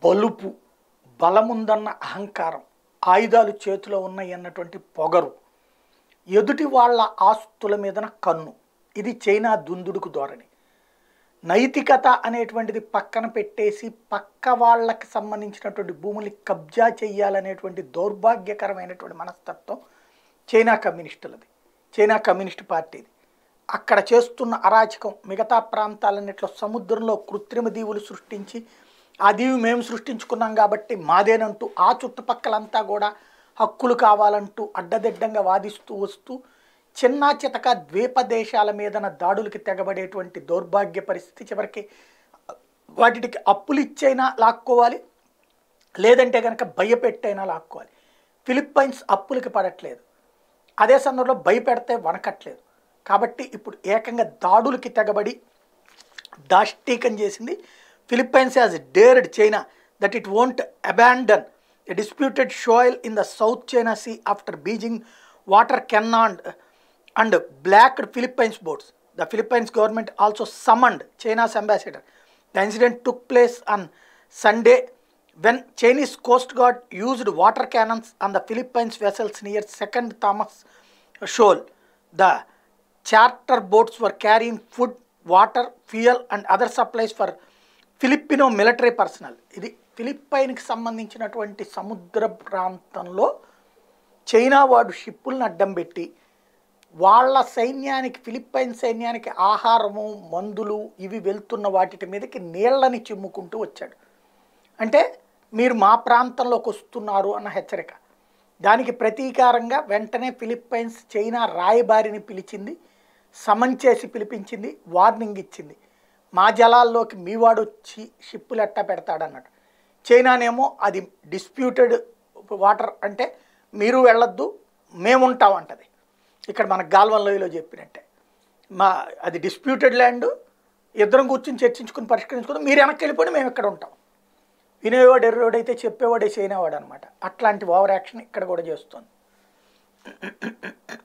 బలుపు బలముందన్న అహంకారం ఆయుధాలు చేతిలో ఉన్నాయి అన్నటువంటి పొగరు ఎదుటి వాళ్ళ ఆస్తుల మీదన కన్ను ఇది చైనా దుందుడుకు ధోరణి నైతికత అనేటువంటిది పక్కన పెట్టేసి పక్క వాళ్ళకి సంబంధించినటువంటి భూముల్ని కబ్జా చేయాలనేటువంటి దౌర్భాగ్యకరమైనటువంటి మనస్తత్వం చైనా కమ్యూనిస్టులది చైనా కమ్యూనిస్ట్ పార్టీది అక్కడ చేస్తున్న అరాచకం మిగతా ప్రాంతాలన్నిట్లో సముద్రంలో కృత్రిమ దీవులు సృష్టించి ఆ దీవి మేము సృష్టించుకున్నాం కాబట్టి మాదేనంటూ ఆ చుట్టుపక్కలంతా కూడా హక్కులు కావాలంటూ అడ్డదిడ్డంగా వాదిస్తూ వస్తూ చిన్న చితక ద్వీప దేశాల మీదన దాడులకి తెగబడేటువంటి దౌర్భాగ్య పరిస్థితి చివరికి వాటికి అప్పులు ఇచ్చైనా లాక్కోవాలి లేదంటే కనుక భయపెట్టైనా లాక్కోవాలి ఫిలిప్పైన్స్ అప్పులకి పడట్లేదు అదే సందర్భంలో భయపెడితే వనకట్లేదు కాబట్టి ఇప్పుడు ఏకంగా దాడులకి తెగబడి దాష్టీకం చేసింది Philippines has dared China that it won't abandon a disputed shoal in the South China Sea after Beijing water cannoned and blocked Philippines boats the Philippines government also summoned China's ambassador the incident took place on Sunday when Chinese Coast Guard used water cannons on the Philippines vessels near Second Thomas Shoal. The charter boats were carrying food, water, fuel, and other supplies for Filipino military personnel ఇది ఫిలిప్పైన్కి సంబంధించినటువంటి సముద్ర ప్రాంతంలో China వాడు షిప్పులను అడ్డం పెట్టి వాళ్ళ సైన్యానికి ఫిలిప్పైన్ సైన్యానికి ఆహారము మందులు ఇవి వెళ్తున్న వాటి మీదకి నీళ్ళని చిమ్ముకుంటూ వచ్చాడు అంటే మీరు మా ప్రాంతంలోకి వస్తున్నారు అన్న హెచ్చరిక దానికి ప్రతీకారంగా వెంటనే ఫిలిప్పైన్స్ చైనా రాయబారిని పిలిచింది సమన్ చేసి పిలిపించింది వార్నింగ్ ఇచ్చింది మా జలాల్లోకి మీ వాడు వచ్చి షిప్పులు ఎట్టా పెడతాడన్నట్టు చైనానేమో అది డిస్ప్యూటెడ్ వాటర్ అంటే మీరు వెళ్ళొద్దు మేముంటాం అంటది ఇక్కడ మన గాల్వన్ లోయలో చెప్పినట్టే మా అది డిస్ప్యూటెడ్ ల్యాండ్ ఇద్దరం కూర్చొని చర్చించుకుని పరిష్కరించుకుని మీరు వెనక్కి వెళ్ళిపోయి మేము ఇక్కడ ఉంటాం వినేవాడు ఎర్రోడైతే చెప్పేవాడే చేయనివాడు అనమాట అట్లాంటి ఓవర్ యాక్షన్ ఇక్కడ కూడా చేస్తుంది